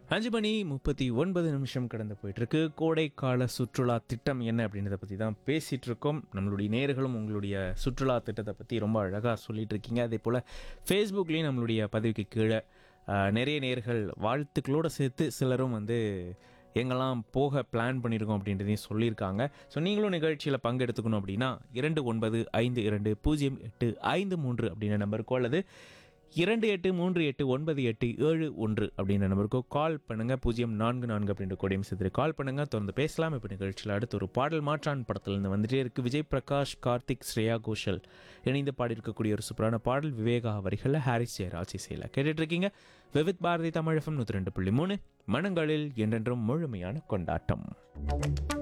அஞ்சு மணி முப்பத்தி ஒன்பது நிமிஷம் கடந்து போயிட்டு இருக்கு கோடைக்கால சுற்றுலா திட்டம் என்ன அப்படின்றத பற்றி தான் பேசிகிட்டு இருக்கோம் நம்மளுடைய நேர்களும் உங்களுடைய சுற்றுலா திட்டத்தை பற்றி ரொம்ப அழகாக சொல்லிட்டு இருக்கீங்க அதே போல் ஃபேஸ்புக்லேயும் நம்மளுடைய பதிவுக்கு கீழே ஆஹ், நிறைய நேர்கள் வாழ்த்துக்களோடு சேர்த்து சிலரும் வந்து எங்கெல்லாம் போக பிளான் பண்ணியிருக்கோம் அப்படின்றதையும் சொல்லியிருக்காங்க ஸோ நீங்களும் நிகழ்ச்சியில் பங்கெடுத்துக்கணும் அப்படின்னா இரண்டு ஒன்பது ஐந்து இரண்டு பூஜ்ஜியம் எட்டு ஐந்து மூன்று அப்படின்ற நம்பருக்கோ அல்லது இரண்டு எட்டு மூன்று எட்டு ஒன்பது எட்டு ஏழு ஒன்று அப்படின்ற நம்பருக்கு கால் பண்ணுங்க பூஜ்ஜியம் நான்கு நான்கு அப்படின்ற கொடியும் சேர்த்து கால் பண்ணுங்க தொடர்ந்து பேசலாம் இப்போ நிகழ்ச்சியில் அடுத்து ஒரு பாடல் மாற்றான் படத்துலேருந்து வந்துட்டே இருக்கு விஜய் பிரகாஷ் கார்த்திக் ஸ்ரேயா கோஷல் இணைந்து பாடியிருக்கக்கூடிய ஒரு சூப்பரான பாடல் விவேகா வரிகளில் ஹாரிஸ் ஜெயராஜ் இசையில் கேட்டுட்டு இருக்கீங்க விவித் பாரதி தமிழகம் நூற்றி ரெண்டு புள்ளி மூணு மனங்களில் என்றென்றும் முழுமையான கொண்டாட்டம்